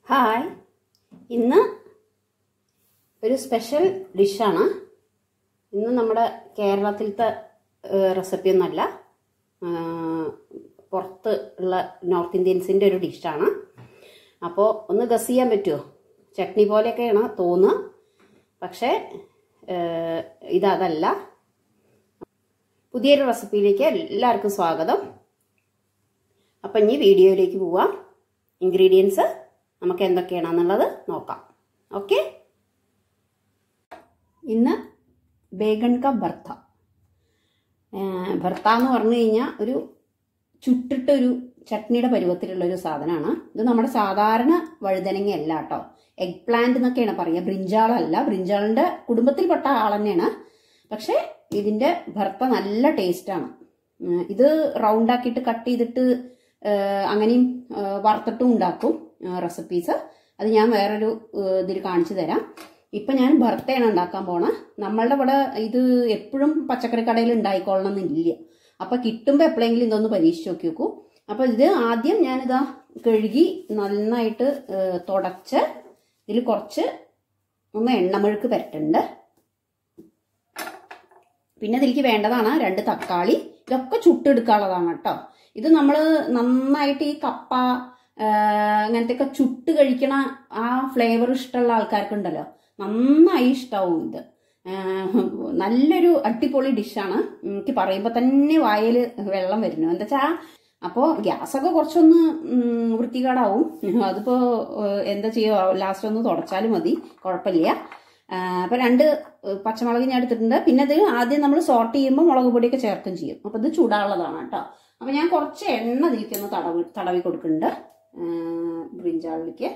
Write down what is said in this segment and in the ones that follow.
hi ഇന്ന് ഒരു special ഡിഷാണ് ഇന്ന് നമ്മുടെ കേരളത്തിലത്തെ റെസിപ്പി ഒന്നല്ല പുറത്ത് ഉള്ള നോർത്ത് ഇന്ത്യൻസിൻ്റെ ഒരു ഡിഷാണ് അപ്പോൾ ഒന്ന് ഗസ് ചെയ്യാൻ പറ്റുമോ ചട്നി പോലെയൊക്കെയാണ് തോന്നുക പക്ഷേ ഏഹ്, ഇതതല്ല പുതിയൊരു റെസിപ്പിയിലേക്ക് എല്ലാവർക്കും സ്വാഗതം അപ്പം ഇനി വീഡിയോയിലേക്ക് പോവാം ഇൻഗ്രീഡിയൻസ് നമുക്ക് എന്തൊക്കെയാണെന്നുള്ളത് നോക്കാം ഓക്കെ ഇന്ന് ബേഗൺ ക ഭർത്ത ഭർത്ത എന്ന് പറഞ്ഞു കഴിഞ്ഞാൽ ഒരു ചുട്ടിട്ടൊരു ചട്നിയുടെ പരുവത്തിലുള്ള ഒരു സാധനമാണ് ഇത് നമ്മുടെ സാധാരണ വഴുതനങ്ങ അല്ല കേട്ടോ എഗ് പ്ലാന്റ് എന്നൊക്കെയാണ് പറയുക ബ്രിഞ്ചാളല്ല ബ്രിഞ്ചാളിന്റെ കുടുംബത്തിൽപ്പെട്ട ആൾ തന്നെയാണ് പക്ഷെ ഇതിന്റെ ഭർത്ത നല്ല ടേസ്റ്റാണ് ഇത് റൗണ്ട് ആക്കിയിട്ട് കട്ട് ചെയ്തിട്ട് ഏഹ്, അങ്ങനെയും ഏഹ്, വറുത്തിട്ടും ഉണ്ടാക്കും റെസിപ്പീസ് അത് ഞാൻ വേറൊരു ഏഹ്, ഇതിൽ കാണിച്ചു തരാം ഇപ്പൊ ഞാൻ ഭർത്തയാണ് ഉണ്ടാക്കാൻ പോണ നമ്മളുടെ ഇവിടെ ഇത് എപ്പോഴും പച്ചക്കറി കടയിൽ ഉണ്ടായിക്കൊള്ളണം എന്നില്ല അപ്പൊ കിട്ടുമ്പോ എപ്പോഴെങ്കിലും ഇതൊന്ന് പരീക്ഷിച്ച് നോക്കി നോക്കൂ അപ്പൊ ഇത് ആദ്യം ഞാനിതാ കഴുകി നന്നായിട്ട് ഏഹ്, തുടച്ച് ഇതിൽ കുറച്ച് ഒന്ന് എണ്ണമെഴുക്ക് പരട്ടുണ്ട് പിന്നെ ഇതിലേക്ക് വേണ്ടതാണ് രണ്ട് തക്കാളി ഇതൊക്കെ ചുട്ടെടുക്കാനുള്ളതാണ് കേട്ടോ ഇത് നമ്മൾ നന്നായിട്ട് ഈ കപ്പ ആ, അങ്ങനത്തെയൊക്കെ ചുട്ട് കഴിക്കണ ആ ഫ്ലേവർ ഇഷ്ടമുള്ള ആൾക്കാർക്കുണ്ടല്ലോ നന്നായി ഇഷ്ടാവും ഇത് ആ, നല്ലൊരു അടിപൊളി ഡിഷാണ് എനിക്ക് പറയുമ്പോൾ തന്നെ വായിൽ വെള്ളം വരുന്നു എന്താ വെച്ചാൽ അപ്പോൾ ഗ്യാസൊക്കെ കുറച്ചൊന്ന് ഉം, വൃത്തികേടാവും അതിപ്പോൾ എന്താ ചെയ്യുക ലാസ്റ്റ് ഒന്ന് തുടച്ചാലും മതി കുഴപ്പമില്ല അപ്പോൾ രണ്ട് പച്ചമുളക് ഞാൻ എടുത്തിട്ടുണ്ട് പിന്നെ ഇത് ആദ്യം നമ്മൾ സോർട്ട് ചെയ്യുമ്പോൾ മുളക് പൊടിയൊക്കെ ചേർക്കും ചെയ്യും അപ്പോൾ ഇത് ചൂടാനുള്ളതാണ് കേട്ടോ അപ്പോൾ ഞാൻ കുറച്ച് എണ്ണ ഇതിലേക്കൊന്ന് തടവി തടവി കൊടുക്കുന്നുണ്ട് ബ്രിഞ്ചാളിലേക്ക്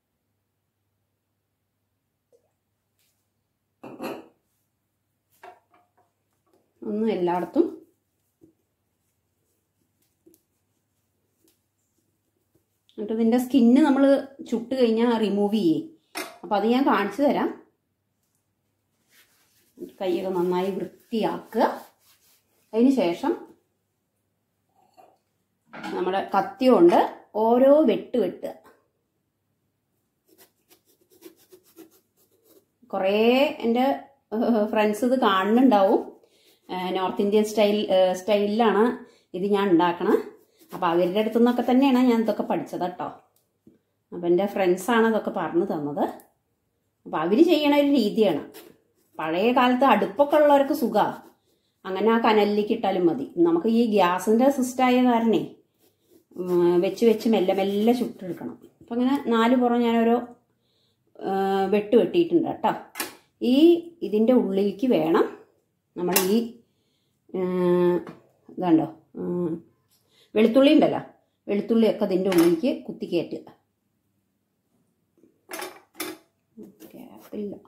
ഒന്ന് എല്ലായിടത്തും എന്നിട്ട് ഇതിൻ്റെ സ്കിന്ന് നമ്മൾ ചുട്ട് കഴിഞ്ഞാൽ റിമൂവ് ചെയ്യേ അപ്പോൾ അത് ഞാൻ കാണിച്ചു തരാം കൈയൊക്കെ നന്നായി വൃത്തിയാക്കുക അതിന് ശേഷം നമ്മുടെ കത്തി കൊണ്ട് ഓരോ വെട്ട് വെട്ടുക കുറേ എൻ്റെ ഫ്രണ്ട്സ് ഇത് കാണുന്നുണ്ടാവും നോർത്ത് ഇന്ത്യൻ സ്റ്റൈൽ സ്റ്റൈലിലാണ് ഇത് ഞാൻ ഉണ്ടാക്കണത് അപ്പോൾ അവരുടെ അടുത്തു നിന്നൊക്കെ തന്നെയാണ് ഞാൻ ഇതൊക്കെ പഠിച്ചത് കേട്ടോ അപ്പം എൻ്റെ ഫ്രണ്ട്സാണ് ഇതൊക്കെ പറഞ്ഞു തന്നത് അപ്പോൾ അവർ ചെയ്യണ ഒരു രീതിയാണ് പഴയ കാലത്ത് അടുപ്പൊക്കെ ഉള്ളവർക്ക് സുഖമാണ് അങ്ങനെ ആ കനലിലേക്ക് ഇട്ടാലും മതി നമുക്ക് ഈ ഗ്യാസിൻ്റെ സിസ്റ്റമായ കാരണേ ഉം, വെച്ച് വെച്ച് മെല്ലെ മെല്ലെ ചുട്ടെടുക്കണം അപ്പം അങ്ങനെ നാല് പുറം ഞാനോരോ ആ, വെട്ട് വെട്ടിയിട്ടുണ്ട് കേട്ടോ ഈ ഇതിൻ്റെ ഉള്ളിലേക്ക് വേണം നമ്മൾ ഈ ഉം, ഇതാണ്ടോ ഉം, വെളുത്തുള്ളി ഉണ്ടല്ലോ വെളുത്തുള്ളിയൊക്കെ ഇതിൻ്റെ ഉള്ളിലേക്ക് കുത്തി കയറ്റുക ഗ്യാപ്പില്ല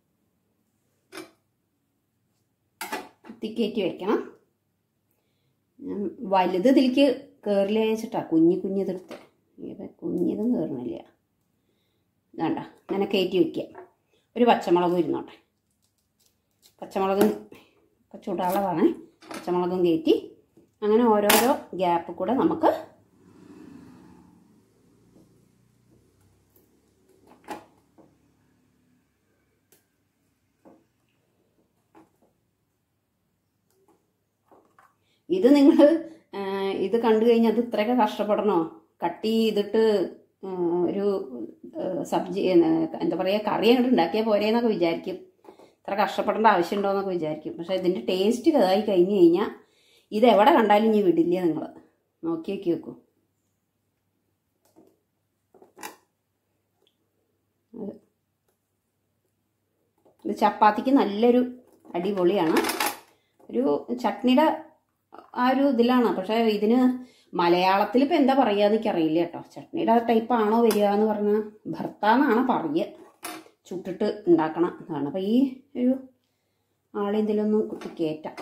കുത്തിക്കയറ്റി വെക്കണം ഞാൻ വലുത് ഇതിലേക്ക് കയറില്ല വെച്ചിട്ടാ കുഞ്ഞി കുഞ്ഞിതെടുത്ത് ഇത് കുഞ്ഞിതും കയറണില്ല ഇതാണ്ട ഇങ്ങനെ കയറ്റി വെക്കുക ഒരു പച്ചമുളകും ഇരുന്നോട്ടെ പച്ചമുളകും ഒക്കെ ചൂടാളതാണ് പച്ചമുളകും കയറ്റി അങ്ങനെ ഓരോരോ ഗ്യാപ്പ് കൂടെ നമുക്ക് ഇത് നിങ്ങൾ ഇത് കണ്ടു കഴിഞ്ഞാൽ അത് ഇത്രയൊക്കെ കഷ്ടപ്പെടണോ കട്ട് ചെയ്തിട്ട് ആ, ഒരു ആ, സബ്ജി ആ, എന്താ പറയുക കറി അങ്ങോട്ട് ഉണ്ടാക്കിയാൽ പോരേന്നൊക്കെ വിചാരിക്കും ഇത്ര കഷ്ടപ്പെടേണ്ട ആവശ്യമുണ്ടോ എന്നൊക്കെ വിചാരിക്കും പക്ഷേ ഇതിൻ്റെ ടേസ്റ്റ് ഇതായി കഴിഞ്ഞ് കഴിഞ്ഞാൽ ഇത് എവിടെ കണ്ടാലും ഇനി വിടില്ല നിങ്ങൾ നോക്കി നോക്കി വെക്കൂ അത് ഇത് ചപ്പാത്തിക്ക് നല്ലൊരു അടിപൊളിയാണ് ഒരു ചട്നിയുടെ ആ ഒരു ഇതിലാണ് പക്ഷേ ഇതിന് മലയാളത്തിൽ ഇപ്പം എന്താ പറയുക എനിക്കറിയില്ല കേട്ടോ ചട്നിയുടെ ടൈപ്പ് ആണോ വരിക എന്ന് പറഞ്ഞാൽ ഭർത്താന്നാണ് പറയുക ചുട്ടിട്ട് ഉണ്ടാക്കണം എന്നാണ് അപ്പം ഈ ഒരു ആളിതിലൊന്നും കുത്തി കയറ്റാം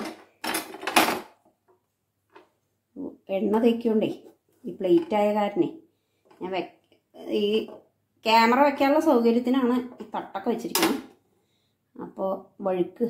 എണ്ണ തേക്കൊണ്ടേ ഈ പ്ലേറ്റ് ആയ കാരണേ ഞാൻ വെ ഈ ക്യാമറ വെക്കാനുള്ള സൗകര്യത്തിനാണ് ഈ തട്ടൊക്കെ വെച്ചിരിക്കുന്നത് അപ്പോൾ വഴുക്ക്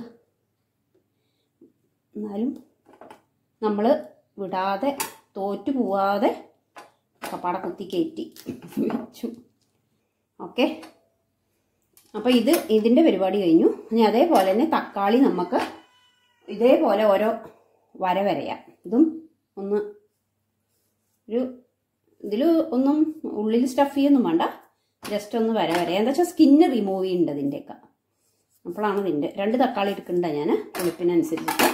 എന്നാലും നമ്മൾ വിടാതെ തോറ്റു പോവാതെ കപ്പാട കുത്തി കയറ്റി വെച്ചു ഓക്കെ അപ്പോൾ ഇത് ഇതിൻ്റെ പരിപാടി കഴിഞ്ഞു ഇനി അതേപോലെ തന്നെ തക്കാളി നമുക്ക് ഇതേപോലെ ഓരോ വര വരയാം ഇതും ഒന്ന് ഒരു ഇതിൽ ഒന്നും ഉള്ളിൽ സ്റ്റഫ് ചെയ്യൊന്നും വേണ്ട ജസ്റ്റ് ഒന്ന് വര വരയാം എന്താ വെച്ചാൽ സ്കിന്ന് റിമൂവ് ചെയ്യുന്നുണ്ട് ഇതിൻ്റെയൊക്കെ അപ്പോഴാണ് ഇതിൻ്റെ രണ്ട് തക്കാളി എടുക്കണ്ട ഞാൻ പുളിപ്പിനനുസരിച്ചിട്ട്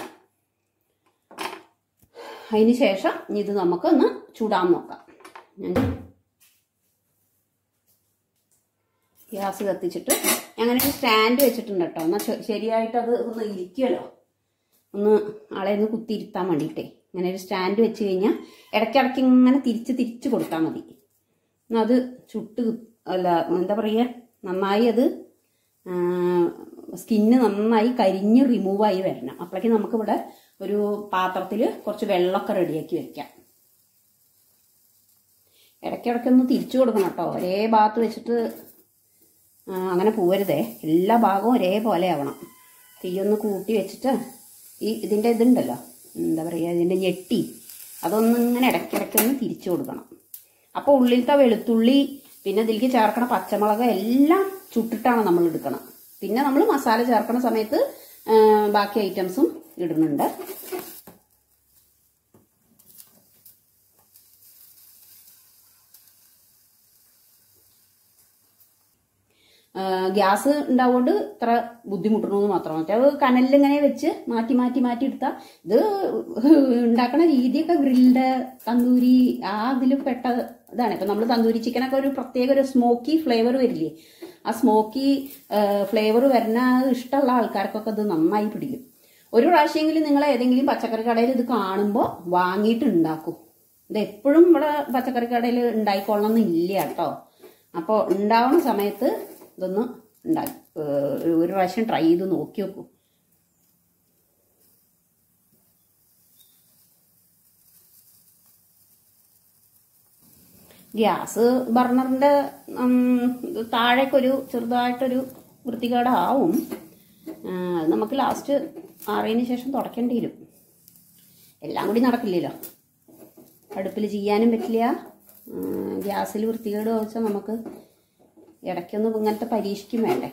അതിന് ശേഷം ഇനി ഇത് നമുക്കൊന്ന് ചൂടാൻ നോക്കാം ഞാൻ ഗ്യാസ് കത്തിച്ചിട്ട് അങ്ങനെ ഒരു സ്റ്റാൻഡ് വെച്ചിട്ടുണ്ട് കേട്ടോ എന്നാൽ ശരിയായിട്ട് അത് ഒന്ന് ഇരിക്കുമല്ലോ ഒന്ന് ആളെ ഒന്ന് കുത്തിയിരുത്താൻ വേണ്ടിയിട്ടേ ഇങ്ങനെ ഒരു സ്റ്റാൻഡ് വെച്ച് കഴിഞ്ഞാൽ ഇടയ്ക്കിടയ്ക്ക് ഇങ്ങനെ തിരിച്ച് തിരിച്ച് കൊടുത്താൽ മതി എന്നാൽ അത് ചുട്ട് അല്ല എന്താ പറയുക നന്നായി അത് സ്കിന്ന് നന്നായി കരിഞ്ഞ് റിമൂവായി വരണം അപ്പോഴേക്കും നമുക്കിവിടെ ഒരു പാത്രത്തിൽ കുറച്ച് വെള്ളമൊക്കെ റെഡിയാക്കി വെക്കാം ഇടയ്ക്കിടയ്ക്കൊന്ന് തിരിച്ചു കൊടുക്കണം കേട്ടോ ഒരേ ഭാഗത്ത് വെച്ചിട്ട് അങ്ങനെ പോവരുതേ എല്ലാ ഭാഗവും ഒരേപോലെ ആവണം തീയൊന്ന് കൂട്ടി വെച്ചിട്ട് ഈ ഇതിൻ്റെ ഇതുണ്ടല്ലോ എന്താ പറയുക ഇതിൻ്റെ ഞെട്ടി അതൊന്നും ഇങ്ങനെ ഇടയ്ക്കിടയ്ക്കൊന്ന് തിരിച്ചു കൊടുക്കണം അപ്പോൾ ഉള്ളിലത്തെ വെളുത്തുള്ളി പിന്നെ ഇതിലേക്ക് ചേർക്കണ പച്ചമുളക് എല്ലാം ചുട്ടിട്ടാണ് നമ്മൾ എടുക്കണം പിന്നെ നമ്മൾ മസാല ചേർക്കണ സമയത്ത് ബാക്കി ഐറ്റംസും ഇടുന്നുണ്ട് ഗ്യാസ് ഉണ്ടാവുകൊണ്ട് ഇത്ര ബുദ്ധിമുട്ടണമെന്ന് മാത്രം മറ്റേ കനലിൽ ഇങ്ങനെ വെച്ച് മാറ്റി മാറ്റി മാറ്റി എടുത്താൽ ഇത് ഉണ്ടാക്കണ രീതിയൊക്കെ ഗ്രിൽഡ് തന്തൂരി ആ ഇതിൽ പെട്ട ഇതാണ് ഇപ്പം നമ്മൾ തന്തൂരി ചിക്കനൊക്കെ ഒരു പ്രത്യേക ഒരു സ്മോക്കി ഫ്ലേവർ വരില്ലേ ആ സ്മോക്കി ഫ്ലേവർ വരുന്ന ഇഷ്ടമുള്ള ആൾക്കാർക്കൊക്കെ ഇത് നന്നായി പിടിക്കും ഒരു പ്രാവശ്യമെങ്കിലും നിങ്ങൾ ഏതെങ്കിലും പച്ചക്കറി കടയിൽ ഇത് കാണുമ്പോൾ വാങ്ങിയിട്ട് ഉണ്ടാക്കും ഇത് എപ്പോഴും ഇവിടെ പച്ചക്കറി കടയിൽ ഉണ്ടായിക്കൊള്ളണം എന്നില്ല കേട്ടോ അപ്പോൾ ഉണ്ടാവുന്ന സമയത്ത് ഇതൊന്ന് ഉണ്ടാക്കി ഒരു പ്രാവശ്യം ട്രൈ ചെയ്ത് നോക്കി നോക്കൂ ഗ്യാസ് ബർണറിൻ്റെ താഴേക്കൊരു ചെറുതായിട്ടൊരു വൃത്തികേടാവും അത് നമുക്ക് ലാസ്റ്റ് ആറിയതിന് ശേഷം തുടക്കേണ്ടി വരും എല്ലാം കൂടി നടക്കില്ലല്ലോ അടുപ്പിൽ ചെയ്യാനും പറ്റില്ല ഗ്യാസിൽ വൃത്തികേട് വെച്ചാൽ നമുക്ക് ഇടയ്ക്കൊന്നും ഇങ്ങനത്തെ പരീക്ഷിക്കും വേണ്ടേ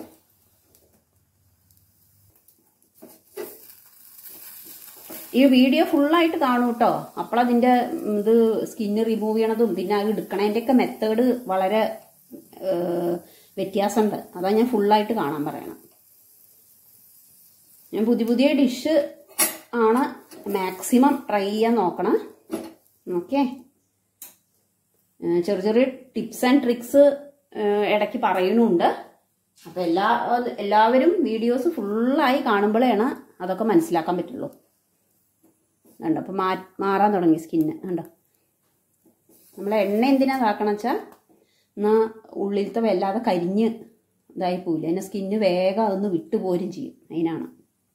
ഈ വീഡിയോ ഫുള്ളായിട്ട് കാണൂ കേട്ടോ അപ്പോഴതിൻ്റെ ഇത് സ്കിന്ന് റിമൂവ് ചെയ്യണതും പിന്നെ അത് എടുക്കണതിൻ്റെയൊക്കെ മെത്തേഡ് വളരെ വ്യത്യാസമുണ്ട് അതാ ഞാൻ ഫുള്ളായിട്ട് കാണാൻ പറയണം ഞാൻ പുതിയ പുതിയ ഡിഷ് ആണ് മാക്സിമം ട്രൈ ചെയ്യാൻ നോക്കണം ഓക്കെ ചെറിയ ചെറിയ ടിപ്സ് ആൻഡ് ട്രിക്സ് ഇടയ്ക്ക് പറയുന്നുണ്ട് അപ്പോൾ എല്ലാ എല്ലാവരും വീഡിയോസ് ഫുള്ളായി കാണുമ്പോഴാണ് അതൊക്കെ മനസ്സിലാക്കാൻ പറ്റുള്ളൂ കണ്ടോ അപ്പോൾ മാ മാറാൻ തുടങ്ങി സ്കിന്ന് കണ്ടോ നമ്മൾ എണ്ണ എന്തിനാ ഇതാക്കണം വെച്ചാൽ എന്നാൽ ഉള്ളിലത്തെ വല്ലാതെ കരിഞ്ഞ് ഇതായി പോവില്ല അതിൻ്റെ സ്കിന്ന് വേഗം അതൊന്ന് വിട്ടുപോരും ചെയ്യും അതിനാണ്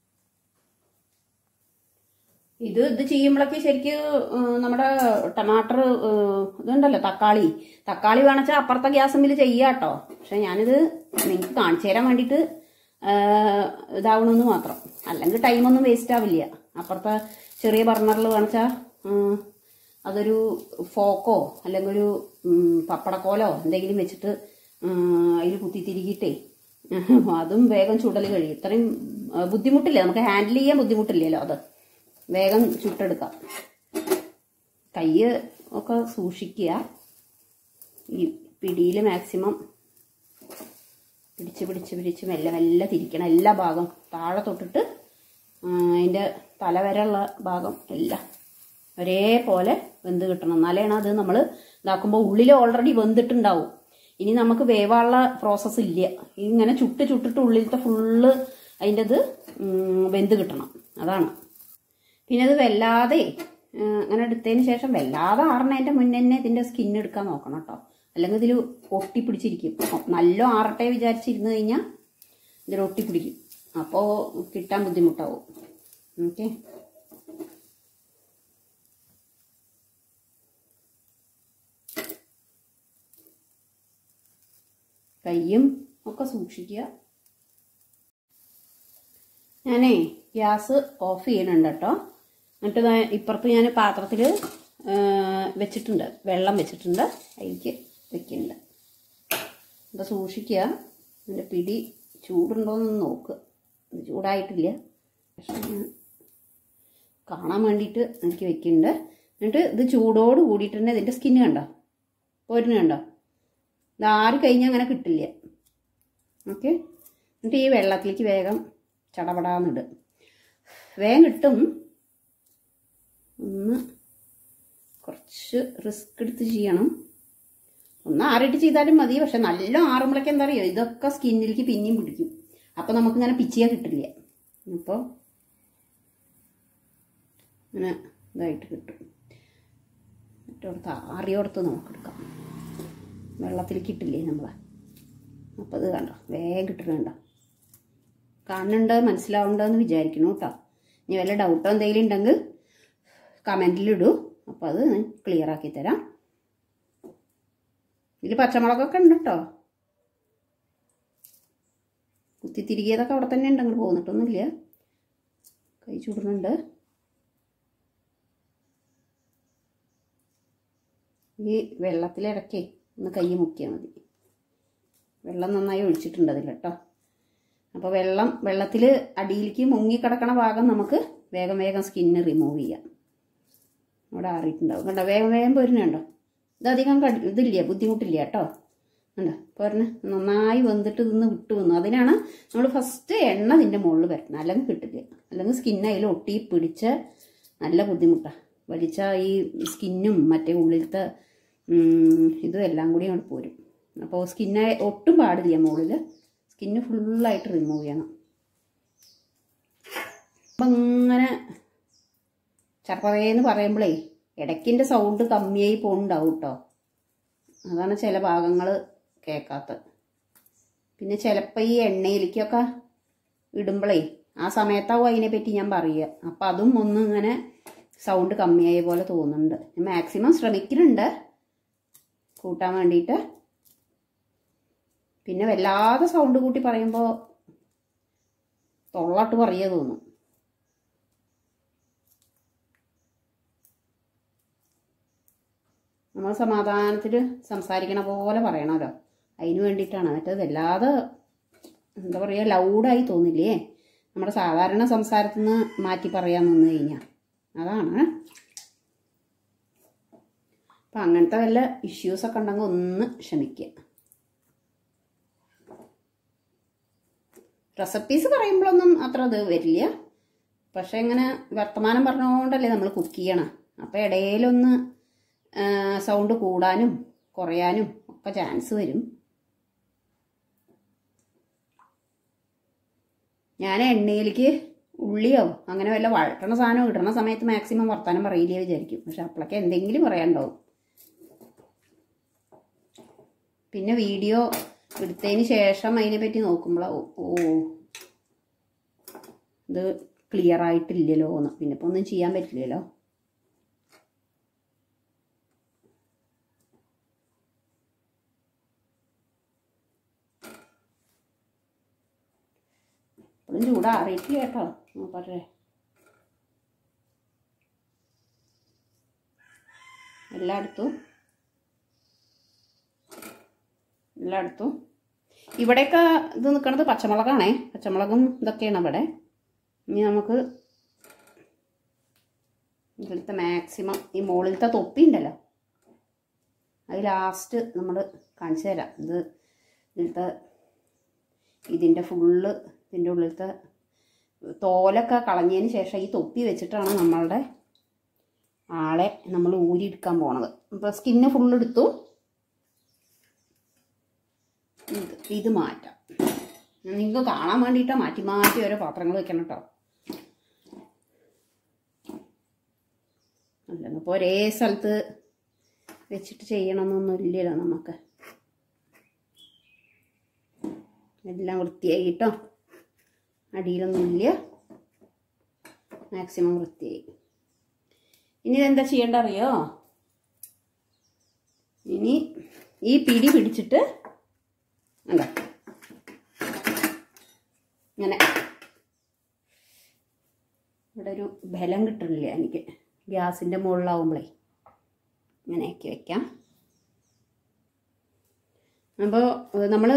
ഇത് ഇത് ചെയ്യുമ്പോഴൊക്കെ ശരിക്ക് നമ്മുടെ ടമാട്ടർ ഇതുണ്ടല്ലോ തക്കാളി തക്കാളി വേണമെച്ചാൽ അപ്പുറത്തെ ഗ്യാസമ്മിൽ ചെയ്യാം കേട്ടോ പക്ഷെ ഞാനിത് നിങ്ങൾക്ക് കാണിച്ചു തരാൻ വേണ്ടിയിട്ട് ഇതാവണമെന്ന് മാത്രം അല്ലെങ്കിൽ ടൈമൊന്നും വേസ്റ്റ് ആവില്ല അപ്പുറത്തെ ചെറിയ ബർണറിൽ വേണമെച്ചാൽ അതൊരു ഫോക്കോ അല്ലെങ്കിൽ ഒരു പപ്പടക്കോലോ എന്തെങ്കിലും വെച്ചിട്ട് അതിൽ കുത്തി തിരികിട്ടേ അതും വേഗം ചുടൽ കഴിയും ഇത്രയും ബുദ്ധിമുട്ടില്ല നമുക്ക് ഹാൻഡിൽ ചെയ്യാൻ ബുദ്ധിമുട്ടില്ലല്ലോ അത് വേഗം ചുട്ടെടുക്കാം കൈ ഒക്കെ സൂക്ഷിക്കുക ഈ പിടിയിൽ മാക്സിമം പിടിച്ച് പിടിച്ച് പിടിച്ച് മെല്ലെ മെല്ലെ തിരിക്കണം എല്ലാ ഭാഗം താഴെ തൊട്ടിട്ട് അതിൻ്റെ തലവരെയുള്ള ഭാഗം എല്ലാം ഒരേപോലെ വെന്ത് കിട്ടണം എന്നാലാണ് അത് നമ്മൾ ഇതാക്കുമ്പോൾ ഉള്ളിൽ ഓൾറെഡി വെന്തിട്ടുണ്ടാവും ഇനി നമുക്ക് വേവാനുള്ള പ്രോസസ്സ് ഇല്ല ഇങ്ങനെ ചുട്ട് ചുട്ടിട്ട് ഉള്ളിലത്തെ ഫുള്ള് അതിൻ്റെ ഇത് വെന്ത് കിട്ടണം അതാണ് പിന്നെ അത് വല്ലാതെ അങ്ങനെ എടുത്തതിന് ശേഷം വല്ലാതെ ആറണതിൻ്റെ മുന്നേ തന്നെ ഇതിൻ്റെ സ്കിൻ എടുക്കാൻ നോക്കണം കേട്ടോ അല്ലെങ്കിൽ ഇതിൽ ഒട്ടിപ്പിടിച്ചിരിക്കും നല്ല ആറട്ടെ വിചാരിച്ചിരുന്ന് കഴിഞ്ഞാൽ ഇതിൽ ഒട്ടിപ്പിടിക്കും അപ്പോൾ കിട്ടാൻ ബുദ്ധിമുട്ടാവും ഓക്കെ കയ്യും ഒക്കെ സൂക്ഷിക്കുക ഞാനേ ഗ്യാസ് ഓഫ് ചെയ്യണുണ്ട് കേട്ടോ എന്നിട്ട് ദാ ഇപ്പുറത്ത് ഞാൻ പാത്രത്തിൽ വെച്ചിട്ടുണ്ട് വെള്ളം വെച്ചിട്ടുണ്ട് അതിലേക്ക് വെക്കുന്നുണ്ട് അപ്പോൾ സൂക്ഷിക്കുക അതിൻ്റെ പിടി ചൂടുണ്ടോയെന്ന് നോക്കുക ഇത് ചൂടായിട്ടില്ല പക്ഷേ ഞാൻ കാണാൻ വേണ്ടിയിട്ട് എനിക്ക് വെക്കുന്നുണ്ട് എന്നിട്ട് ഇത് ചൂടോട് കൂടിയിട്ട് തന്നെ ഇതിൻ്റെ സ്കിന്ന് കണ്ടോ പോരുന്ന കണ്ടോ ഇത് ആറ് കഴിഞ്ഞാൽ അങ്ങനെ കിട്ടില്ല ഓക്കെ എന്നിട്ട് ഈ വെള്ളത്തിലേക്ക് വേഗം ചടപടാന്നിട് വേഗം കിട്ടും ഒന്ന് കുറച്ച് റിസ്ക് എടുത്ത് ചെയ്യണം ഒന്ന് ആറിട്ട് ചെയ്താലും മതി പക്ഷെ നല്ല ആറുമ്പോഴേക്ക് എന്താ അറിയോ ഇതൊക്കെ സ്കിന്നിലേക്ക് പിന്നെയും പിടിക്കും അപ്പോൾ നമുക്കിങ്ങനെ പിച്ചിയാൽ കിട്ടില്ല അപ്പോൾ ഇങ്ങനെ ഇതായിട്ട് കിട്ടും മറ്റോടത്ത് ആറിയോടത്ത് നമുക്കെടുക്കാം വെള്ളത്തിലേക്ക് ഇട്ടില്ലേ നമ്മൾ അപ്പോൾ ഇത് കണ്ടോ വേഗം കിട്ടുന്നുണ്ടോ കാണുന്നുണ്ട് മനസ്സിലാവുന്നുണ്ടെന്ന് വിചാരിക്കുന്നു കേട്ടോ ഇനി വല്ല ഡൗട്ടോ എന്തെങ്കിലും ഉണ്ടെങ്കിൽ കമൻറ്റിലിടൂ അപ്പോൾ അത് ഞാൻ ക്ലിയർ ആക്കി തരാം ഇതിൽ പച്ചമുളകൊക്കെ ഉണ്ട് കേട്ടോ കുത്തിത്തിരികിയതൊക്കെ അവിടെ തന്നെ ഉണ്ട് അങ്ങോട്ട് പോന്നിട്ടൊന്നുമില്ല കൈ ചൂടുന്നുണ്ട് ഈ വെള്ളത്തിലിടക്കേ ഒന്ന് കൈ മുക്കിയാൽ മതി വെള്ളം നന്നായി ഒഴിച്ചിട്ടുണ്ട് അതിൽ കേട്ടോ അപ്പോൾ വെള്ളം വെള്ളത്തിൽ അടിയിലേക്ക് മുങ്ങിക്കിടക്കണ ഭാഗം നമുക്ക് വേഗം വേഗം സ്കിന്ന് റിമൂവ് ചെയ്യാം അവിടെ ആറിയിട്ടുണ്ടാവും കണ്ടോ വേഗം വേഗം പോരുന്നുണ്ടോ ഇതധികം കടി ഇതില്ല ബുദ്ധിമുട്ടില്ല കേട്ടോ കണ്ടോ പോരണ നന്നായി വെന്തിട്ട് നിന്ന് വിട്ടു വന്നു അതിനാണ് നമ്മൾ ഫസ്റ്റ് എണ്ണ ഇതിൻ്റെ മുകളിൽ വരണം അല്ലെങ്കിൽ കിട്ടില്ല അല്ലെങ്കിൽ സ്കിന്ന് അതിൽ ഒട്ടി പിടിച്ച് നല്ല ബുദ്ധിമുട്ടാണ് വലിച്ച ഈ സ്കിന്നും മറ്റേ ഉള്ളിലത്തെ ഉം, ഇതും എല്ലാം കൂടി അങ്ങോട്ട് പോരും അപ്പോൾ സ്കിന്നെ ഒട്ടും പാടില്ല മുകളിൽ സ്കിന്ന് ഫുള്ളായിട്ട് റിമൂവ് ചെയ്യണം അപ്പം ഇങ്ങനെ ചപ്പതേന്ന് പറയുമ്പോഴേ ഇടയ്ക്കിൻ്റെ സൗണ്ട് കമ്മിയായി പോകുന്നുണ്ടാവും കേട്ടോ അതാണ് ചില ഭാഗങ്ങൾ കേൾക്കാത്തത് പിന്നെ ചിലപ്പോൾ ഈ എണ്ണയിലേക്കൊക്കെ ഇടുമ്പോഴേ ആ സമയത്താവും അതിനെപ്പറ്റി ഞാൻ പറയുക അപ്പം അതും ഒന്ന് ഇങ്ങനെ സൗണ്ട് കമ്മിയായ പോലെ തോന്നുന്നുണ്ട് മാക്സിമം ശ്രമിക്കുന്നുണ്ട് കൂട്ടാൻ വേണ്ടിയിട്ട് പിന്നെ വല്ലാതെ സൗണ്ട് കൂട്ടി പറയുമ്പോൾ തൊള്ളാട്ട് പറയുക തോന്നും നമ്മൾ സമാധാനത്തിൽ സംസാരിക്കണ പോലെ പറയണമല്ലോ അതിന് വേണ്ടിയിട്ടാണ് മറ്റേത് വല്ലാതെ എന്താ പറയുക ലൗഡായി തോന്നില്ലേ നമ്മുടെ സാധാരണ സംസാരത്തിൽ നിന്ന് മാറ്റി പറയാൻ നിന്ന് കഴിഞ്ഞാൽ അതാണ് അപ്പം അങ്ങനത്തെ വല്ല ഇഷ്യൂസൊക്കെ ഉണ്ടെങ്കിൽ ഒന്ന് ക്ഷമിക്കുക റെസിപ്പീസ് പറയുമ്പോഴൊന്നും അത്ര ഇത് വരില്ല പക്ഷെ ഇങ്ങനെ വർത്തമാനം പറഞ്ഞുകൊണ്ടല്ലേ നമ്മൾ കുക്ക് ചെയ്യണം അപ്പോൾ ഇടയിലൊന്ന് സൗണ്ട് കൂടാനും കുറയാനും ഒക്കെ ചാൻസ് വരും ഞാൻ എണ്ണയിലേക്ക് ഉള്ളിയോ അങ്ങനെ വല്ല വഴട്ടണ സാധനം ഇടണ സമയത്ത് മാക്സിമം വർത്താനം പറയില്ലേ വിചാരിക്കും പക്ഷെ അപ്പോഴൊക്കെ എന്തെങ്കിലും പറയാനുണ്ടാവും പിന്നെ വീഡിയോ എടുത്തതിന് ശേഷം അതിനെ പറ്റി നോക്കുമ്പോഴാവും ഓ ഇത് ക്ലിയർ ആയിട്ടില്ലല്ലോ എന്ന് പിന്നെ ഇപ്പം ഒന്നും ചെയ്യാൻ പറ്റില്ലല്ലോ ഇപ്പോഴും ചൂടാറിയിട്ടില്ല കേട്ടോ നോക്കട്ടെ എല്ലായിടത്തും എല്ലായിടത്തും ഇവിടെയൊക്കെ ഇത് നിൽക്കുന്നത് പച്ചമുളകാണേ പച്ചമുളകും ഇതൊക്കെയാണ് ഇവിടെ ഇനി നമുക്ക് ഇതിലത്തെ മാക്സിമം ഈ മുകളിലത്തെ തൊപ്പി ഉണ്ടല്ലോ അത് ലാസ്റ്റ് നമ്മൾ കാണിച്ചു തരാം ഇത് ഇതിലത്തെ ഇതിൻ്റെ ഫുള്ള് ഇതിൻ്റെ ഉള്ളിലത്തെ തോലൊക്കെ കളഞ്ഞതിന് ശേഷം ഈ തൊപ്പി വെച്ചിട്ടാണ് നമ്മളുടെ ആളെ നമ്മൾ ഊരിയെടുക്കാൻ പോണത് ഇപ്പോൾ സ്കിന്ന് ഫുള്ള് എടുത്തു ഇത് ഇത് മാറ്റാം നിങ്ങൾക്ക് കാണാൻ വേണ്ടിയിട്ടാണ് മാറ്റി മാറ്റി ഓരോ പാത്രങ്ങൾ വെക്കണം കേട്ടോ അല്ലെങ്കിൽ ഇപ്പോൾ ഒരേ സ്ഥലത്ത് വെച്ചിട്ട് ചെയ്യണമെന്നൊന്നും ഇല്ലല്ലോ നമുക്ക് എല്ലാം വൃത്തിയായി കേട്ടോ അടിയിലൊന്നും ഇല്ല മാക്സിമം വൃത്തിയായി ഇനി ഇതെന്താ ചെയ്യേണ്ട അറിയോ ഇനി ഈ പിടി പിടിച്ചിട്ട് അല്ല ഇങ്ങനെ ഇവിടെ ഒരു ബലം കിട്ടണില്ല എനിക്ക് ഗ്യാസിൻ്റെ മുകളിലാവുമ്പോഴേ ഇങ്ങനെയൊക്കെ വെക്കാം അപ്പോൾ നമ്മൾ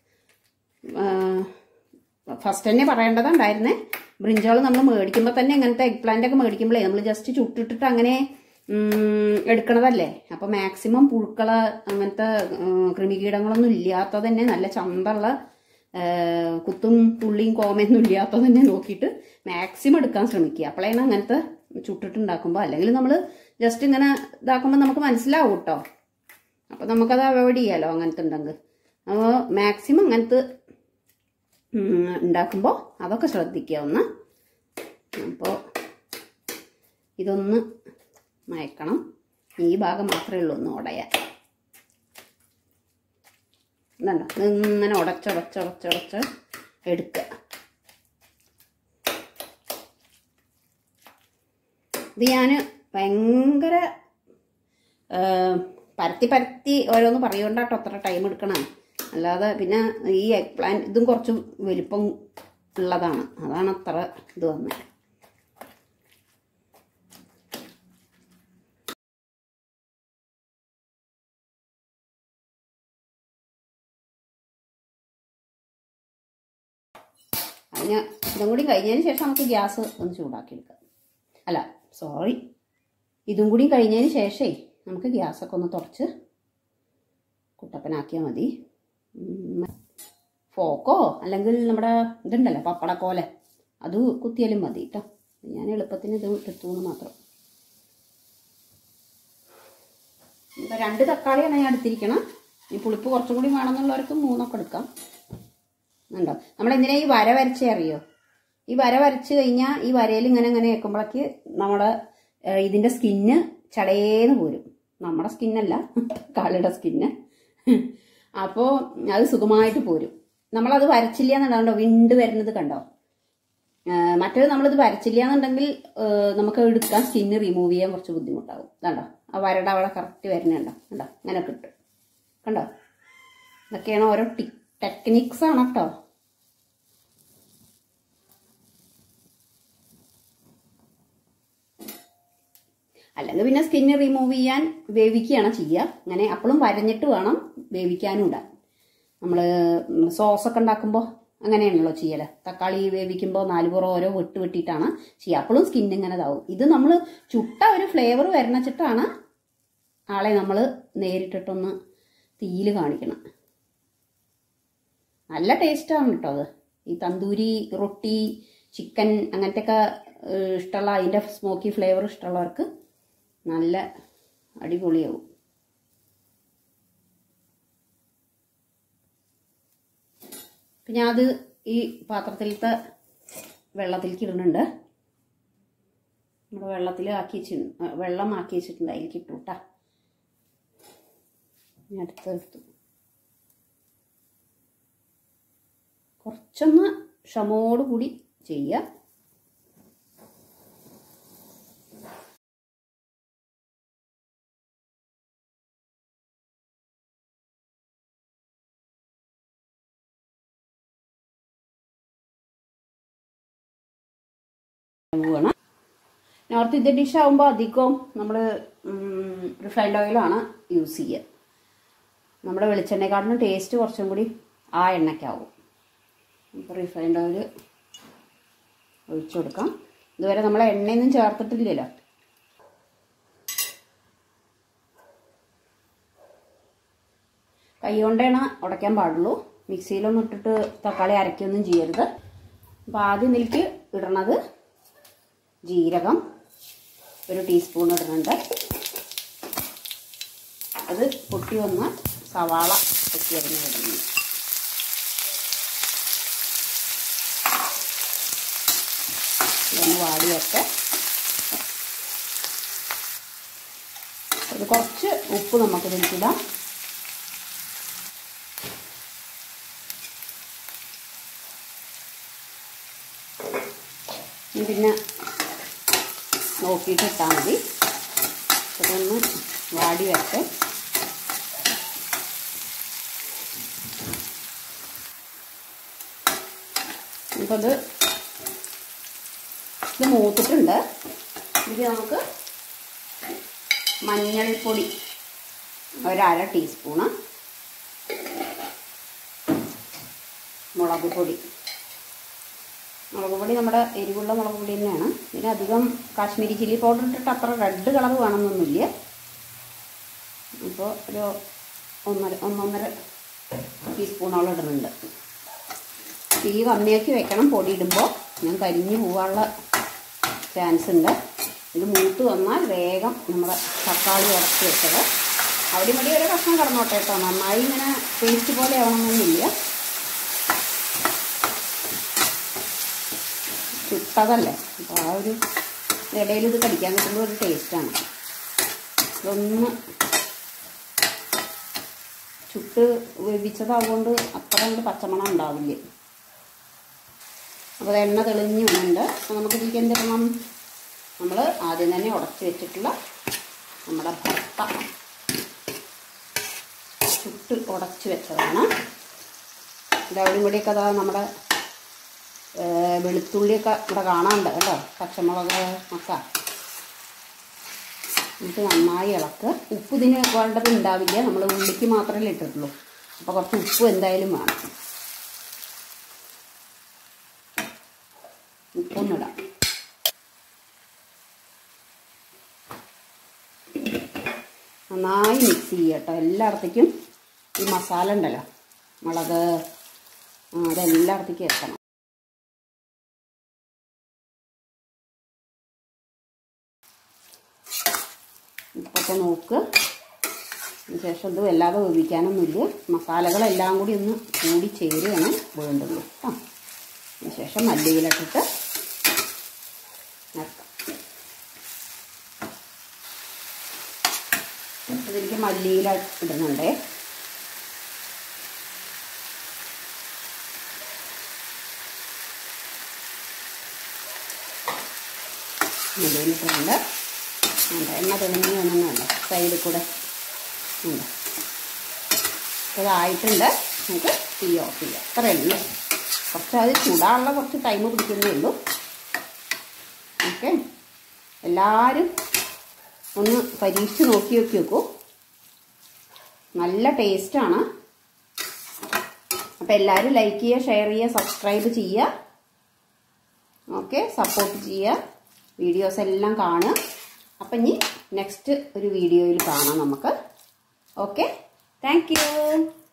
ഫസ്റ്റ് തന്നെ പറയേണ്ടതുണ്ടായിരുന്നേ ബ്രിഞ്ചോൾ നമ്മൾ മേടിക്കുമ്പോൾ തന്നെ ഇങ്ങനത്തെ എഗ് പ്ലാന്റ് ഒക്കെ മേടിക്കുമ്പോഴേ നമ്മൾ ജസ്റ്റ് ചുട്ടിട്ടിട്ട് അങ്ങനെ ഉം, എടുക്കണതല്ലേ അപ്പോൾ മാക്സിമം പുഴുക്കള അങ്ങനത്തെ ഉം, കൃമികീടങ്ങളൊന്നും ഇല്ലാത്ത തന്നെ നല്ല ചന്തള്ള ആ, കുത്തും പുള്ളിയും കോമയൊന്നും ഇല്ലാത്ത തന്നെ നോക്കിയിട്ട് മാക്സിമം എടുക്കാൻ ശ്രമിക്കുക അപ്പോഴാണ് അങ്ങനത്തെ ചുട്ടിട്ടുണ്ടാക്കുമ്പോൾ അല്ലെങ്കിൽ നമ്മൾ ജസ്റ്റ് ഇങ്ങനെ ഇതാക്കുമ്പോൾ നമുക്ക് മനസ്സിലാവും കേട്ടോ അപ്പോൾ നമുക്കത് അവോയ്ഡ് ചെയ്യാലോ അങ്ങനത്തെ ഉണ്ടെങ്കിൽ അപ്പോൾ മാക്സിമം അങ്ങനത്തെ ഉണ്ടാക്കുമ്പോൾ അതൊക്കെ ശ്രദ്ധിക്കുക ഒന്ന് അപ്പോൾ ഇതൊന്ന് മയക്കണം ഈ ഭാഗം മാത്രമേ ഉള്ളൂ ഒന്ന് ഉടയാൻ ഇതുണ്ടോ ഇങ്ങനെ ഉടച്ചുടച്ചുടച്ചുടച്ച് എടുക്കുക ഇത് ഞാൻ ഭയങ്കര ആ, പരത്തി പരത്തി ഓരോന്ന് പറയുകൊണ്ടാട്ടോ അത്ര ടൈം എടുക്കണം അല്ലാതെ പിന്നെ ഈ എഗ് പ്ലാൻ ഇതും കുറച്ച് വലിപ്പം ഉള്ളതാണ് അതാണ് അത്ര ഇത് വന്നത് അതിന് ഇതും കൂടി കഴിഞ്ഞതിന് ശേഷം നമുക്ക് ഗ്യാസ് ഒന്ന് ചൂടാക്കി എടുക്കാം അല്ല സോറി ഇതും കൂടി കഴിഞ്ഞതിന് ശേഷമേ നമുക്ക് ഗ്യാസൊക്കെ ഒന്ന് തുടച്ച് കുട്ടപ്പനാക്കിയാൽ മതി ഉം, ഫോക്കോ അല്ലെങ്കിൽ നമ്മുടെ ഇതുണ്ടല്ലോ പപ്പടക്കോല അത് കുത്തിയാലും മതി കേട്ടോ ഞാൻ എളുപ്പത്തിന് ഇത് എടുത്തു എന്ന് മാത്രം ഇപ്പം രണ്ട് തക്കാളിയാണ് ഞാൻ എടുത്തിരിക്കണം ഈ പുളിപ്പ് കുറച്ചും കൂടി വേണമെന്നുള്ളവർക്ക് മൂന്നൊക്കെ എടുക്കാം ഉണ്ടോ നമ്മൾ എന്തിനാ ഈ വര വരച്ചേ അറിയോ ഈ വര വരച്ച് കഴിഞ്ഞാൽ ഈ വരയിൽ ഇങ്ങനെ ഇങ്ങനെ വെക്കുമ്പോഴേക്ക് നമ്മുടെ ഏഹ്, ഇതിന്റെ സ്കിന്ന് ചടയേന്ന് പോരും നമ്മുടെ സ്കിന്നല്ല കാളിയുടെ സ്കിന്ന് അപ്പോൾ അത് സുഖമായിട്ട് പോരും നമ്മളത് വരച്ചില്ല എന്നുണ്ടോ വിണ്ട് വരുന്നത് കണ്ടോ ഏഹ്, മറ്റേത് നമ്മളിത് വരച്ചില്ല എന്നുണ്ടെങ്കിൽ ഏഹ്, നമുക്ക് എടുക്കാൻ സ്കിന്ന് റിമൂവ് ചെയ്യാൻ കുറച്ച് ബുദ്ധിമുട്ടാവും കണ്ടോ ആ വരയുടെ അവിടെ കറക്റ്റ് വരുന്നുണ്ടോ കണ്ടോ അങ്ങനെ കിട്ടും കണ്ടോ ഇതൊക്കെയാണ് ഓരോ ടി ടെക്നിക്സ് ആണ് കേട്ടോ അല്ലെങ്കിൽ പിന്നെ സ്കിന്ന് റിമൂവ് ചെയ്യാൻ വേവിക്കുകയാണ് ചെയ്യുക അങ്ങനെ അപ്പോഴും വരഞ്ഞിട്ട് വേണം വേവിക്കാനും ഇടാൻ നമ്മൾ സോസൊക്കെ ഉണ്ടാക്കുമ്പോൾ അങ്ങനെയാണല്ലോ ചെയ്യല് തക്കാളി വേവിക്കുമ്പോൾ നാല് പുറം ഓരോ വെട്ട് വെട്ടിയിട്ടാണ് ചെയ്യുക അപ്പോഴും സ്കിൻ ഇങ്ങനെ ഇതാവും ഇത് നമ്മൾ ചുട്ട ഒരു ഫ്ലേവർ വരണച്ചിട്ടാണ് ആളെ നമ്മൾ നേരിട്ടിട്ടൊന്ന് തീയിൽ കാണിക്കണം നല്ല ടേസ്റ്റാണ് കേട്ടോ അത് ഈ തന്തൂരി റൊട്ടി ചിക്കൻ അങ്ങനത്തെയൊക്കെ ഏഹ്, ഇഷ്ടമുള്ള അതിൻ്റെ സ്മോക്കി ഫ്ലേവർ ഇഷ്ടമുള്ളവർക്ക് നല്ല അടിപൊളിയാവും പിന്നെ അത് ഈ പാത്രത്തിലത്തെ വെള്ളത്തിലേക്ക് ഇടുന്നുണ്ട് നമ്മുടെ വെള്ളത്തിൽ ആക്കി വെച്ച് വെള്ളം ആക്കി വെച്ചിട്ടുണ്ട് അതിലേക്ക് ഇട്ടു കേട്ടാ ഞാൻ അടുത്തെടുത്തു കുറച്ചൊന്ന് ക്ഷമോട് കൂടി ചെയ്യുക പോവുകയാണ് നോർത്ത് ഇന്ത്യൻ ഡിഷ് ആകുമ്പോൾ അധികം നമ്മൾ റിഫൈൻഡ് ഓയിലാണ് യൂസ് ചെയ്യുക നമ്മുടെ വെളിച്ചെണ്ണയെക്കാട്ടിലും ടേസ്റ്റ് കുറച്ചും കൂടി ആ എണ്ണയ്ക്കാവും അപ്പോൾ റിഫൈൻഡ് ഓയിൽ ഒഴിച്ചു കൊടുക്കാം ഇതുവരെ നമ്മൾ എണ്ണയൊന്നും ചേർത്തിട്ടില്ലല്ലോ കൈ കൊണ്ടേണ ഉടയ്ക്കാൻ പാടുള്ളൂ മിക്സിയിലൊന്നും ഇട്ടിട്ട് തക്കാളി അരയ്ക്കൊന്നും ചെയ്യരുത് അപ്പോൾ ആദ്യം ഇതിലേക്ക് ഇടണത് ജീരകം ഒരു ടീസ്പൂൺ ഇടുന്നുണ്ട് അത് പൊട്ടി വന്ന് സവാള പൊട്ടി അരിഞ്ഞ് ഇടുന്നു ഇതൊന്ന് വാടിയൊക്കെ ഒരു കുറച്ച് ഉപ്പ് നമുക്ക് ഇതിലേക്കിടാം ഇനി പിന്നെ നോക്കിയിട്ട് ഇട്ടാൽ മതി ഇതൊന്ന് വാടി വരട്ടെ ഇപ്പം ഇത് ഇത് മൂത്തിട്ടുണ്ട് ഇത് നമുക്ക് മഞ്ഞൾപ്പൊടി ഒരര ടീസ്പൂണ് മുളക് പൊടി മുളക് പൊടി നമ്മുടെ എരിവുള്ള മുളക് പൊടി തന്നെയാണ് ഇതിന് അധികം കാശ്മീരി ചില്ലി പൗഡർ ഇട്ടിട്ട് അത്ര റെഡ് കളർ വേണമെന്നൊന്നുമില്ല അപ്പോൾ ഒരു ഒന്നര ഒന്നൊന്നര ടീസ്പൂണോളം ഇടുന്നുണ്ട് തീ കമ്മിയാക്കി വെക്കണം പൊടി ഇടുമ്പോൾ ഞാൻ കരിഞ്ഞു പോകാനുള്ള ചാൻസ് ഉണ്ട് ഇത് മൂത്ത് വന്നാൽ വേഗം നമ്മുടെ തക്കാളി ഉടച്ച് വെച്ചത് അവിടെ ഇവിടെ ഒരു കഷ്ണം കിടന്നോട്ടെ കേട്ടോ നന്നായി ഇങ്ങനെ പേസ്റ്റ് പോലെ ആവണമെന്നൊന്നുമില്ല ചുട്ടതല്ലേ അപ്പോൾ ആ ഒരു ഇടയിൽ ഇത് കടിക്കാൻ കിട്ടുമ്പോൾ ഒരു ടേസ്റ്റാണ് ഇതൊന്ന് ചുട്ട് വേവിച്ചതാവുകൊണ്ട് അത്ര അങ്ങോട്ട് പച്ചമണം ഉണ്ടാവില്ല അപ്പോൾ അത് എണ്ണ തെളിഞ്ഞ് വന്നിട്ടുണ്ട് അപ്പോൾ നമുക്ക് ഇതിലേക്ക് എന്തിടണം നമ്മൾ ആദ്യം തന്നെ ഉടച്ച് വെച്ചിട്ടുള്ള നമ്മുടെ ഭർത്ത ചുട്ട് ഉടച്ച് വെച്ചതാണ് ഇതവിടെയും കൂടിയൊക്കെ അതാ നമ്മുടെ ഏഹ്, വെളുത്തുള്ളിയൊക്കെ ഇവിടെ കാണാനുണ്ട് കേട്ടോ പച്ചമുളക് ഒക്കെ എന്നിട്ട് നന്നായി ഇളക്കുക ഉപ്പ് ഇതിന് വേണ്ടത് ഉണ്ടാവില്ല നമ്മൾ ഉള്ളിക്ക് മാത്രമല്ലേ ഇട്ടിട്ടുള്ളൂ അപ്പോൾ കുറച്ച് ഉപ്പ് എന്തായാലും വേണം ഉപ്പൊന്നിടാം നന്നായി മിക്സ് ചെയ്യുക കേട്ടോ എല്ലായിടത്തേക്കും ഈ മസാല ഉണ്ടല്ലോ മുളക് ആ, അതെല്ലായിടത്തേക്കും എത്തണം ഉപ്പൊക്കെ നോക്ക് അതിന് ശേഷം ഇത് വല്ലാതെ വേവിക്കാനൊന്നുമില്ല മസാലകളെല്ലാം കൂടി ഒന്ന് കൂടി ചേരുകയാണ് വേണ്ടുള്ളൂ കേട്ടോ അതിന് ശേഷം മല്ലിയിലിട്ടിട്ട് ഇറക്കാം ഇതിലേക്ക് മല്ലിയില ഇടുന്നുണ്ടേ മല്ലിയിലിട്ടുണ്ട് ഉണ്ട് എണ്ണ തെളിഞ്ഞ് വന്നുണ്ട് സൈഡിൽ കൂടെ ഉണ്ട് ഇതായിട്ടുണ്ട് നമുക്ക് തീ ഓഫ് ചെയ്യാം അത്രയേ ഉള്ളൂ കുറച്ച് അത് ചൂടാനുള്ള കുറച്ച് ടൈം പിടിക്കുന്നേ ഉള്ളൂ ഓക്കെ എല്ലാവരും ഒന്ന് പരീക്ഷിച്ച് നോക്കി നോക്കി നോക്കൂ നല്ല ടേസ്റ്റാണ് അപ്പോൾ എല്ലാവരും ലൈക്ക് ചെയ്യുക ഷെയർ ചെയ്യുക സബ്സ്ക്രൈബ് ചെയ്യുക ഓക്കെ സപ്പോർട്ട് ചെയ്യുക വീഡിയോസ് എല്ലാം കാണുക അപ്പം ഇനി നെക്സ്റ്റ് ഒരു വീഡിയോയിൽ കാണാം നമുക്ക് ഓക്കെ താങ്ക് യു